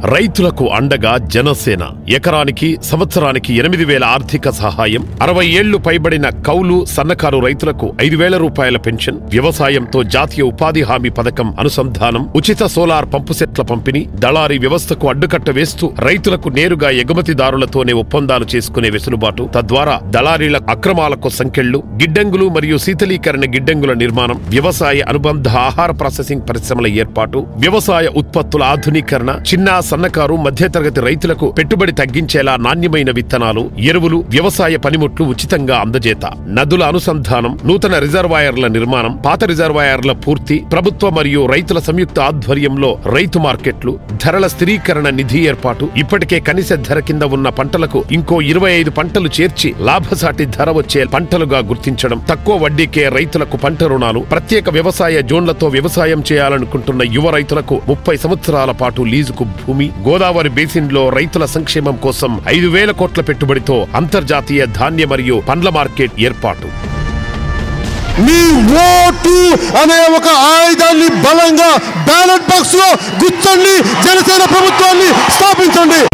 రైతులకు అండగా జనసేన ఎకరానికి సంవత్సరానికి ఎనిమిది వేల ఆర్థిక సహాయం అరవై ఏళ్లు పైబడిన కౌలు సన్నకారు రైతులకు ఐదు వేల రూపాయల పెన్షన్ వ్యవసాయంతో జాతీయ ఉపాధి హామీ పథకం అనుసంధానం ఉచిత సోలార్ పంపు సెట్ల పంపిణీ దళారీ వ్యవస్థకు అడ్డుకట్ట వేస్తూ రైతులకు నేరుగా ఎగుమతిదారులతోనే ఒప్పందాలు చేసుకునే వెసులుబాటు తద్వారా దళారీల అక్రమాలకు సంకెళ్లు గిడ్డంగులు మరియు శీతలీకరణ గిడ్డంగుల నిర్మాణం వ్యవసాయ అనుబంధ ఆహార ప్రాసెసింగ్ పరిశ్రమల ఏర్పాటు వ్యవసాయ ఉత్పత్తుల ఆధునీకరణ చిన్న సన్నకారు మధ్యతరగతి రైతులకు పెట్టుబడి తగ్గించేలా నాణ్యమైన విత్తనాలు ఎరువులు వ్యవసాయ పనిముట్లు ఉచితంగా అందజేత నదుల అనుసంధానం నూతన రిజర్వాయర్ల నిర్మాణం పాత రిజర్వాయర్ల పూర్తి ప్రభుత్వ మరియు రైతుల సంయుక్త ఆధ్వర్యంలో రైతు మార్కెట్లు ధరల స్థిరీకరణ నిధి ఏర్పాటు ఇప్పటికే కనీస ధర కింద ఉన్న పంటలకు ఇంకో ఇరవై ఐదు పంటలు చేర్చి లాభసాటి ధర వచ్చే పంటలుగా గుర్తించడం తక్కువ వడ్డీకే రైతులకు పంట రుణాలు ప్రత్యేక వ్యవసాయ జోన్లతో వ్యవసాయం చేయాలనుకుంటున్న యువ రైతులకు ముప్పై సంవత్సరాల పాటు లీజుకు భూమి గోదావరి బేసిన్ లో రైతుల సంక్షేమం కోసం ఐదు వేల కోట్ల పెట్టుబడితో అంతర్జాతీయ ధాన్య మరియు పండ్ల మార్కెట్ ఏర్పాటు మీ ఓటు అనే ఒక ఆయుధాన్ని బలంగా బ్యాలెట్ బాక్స్ లో గుచ్చండి జనసేన ప్రభుత్వాన్ని స్థాపించండి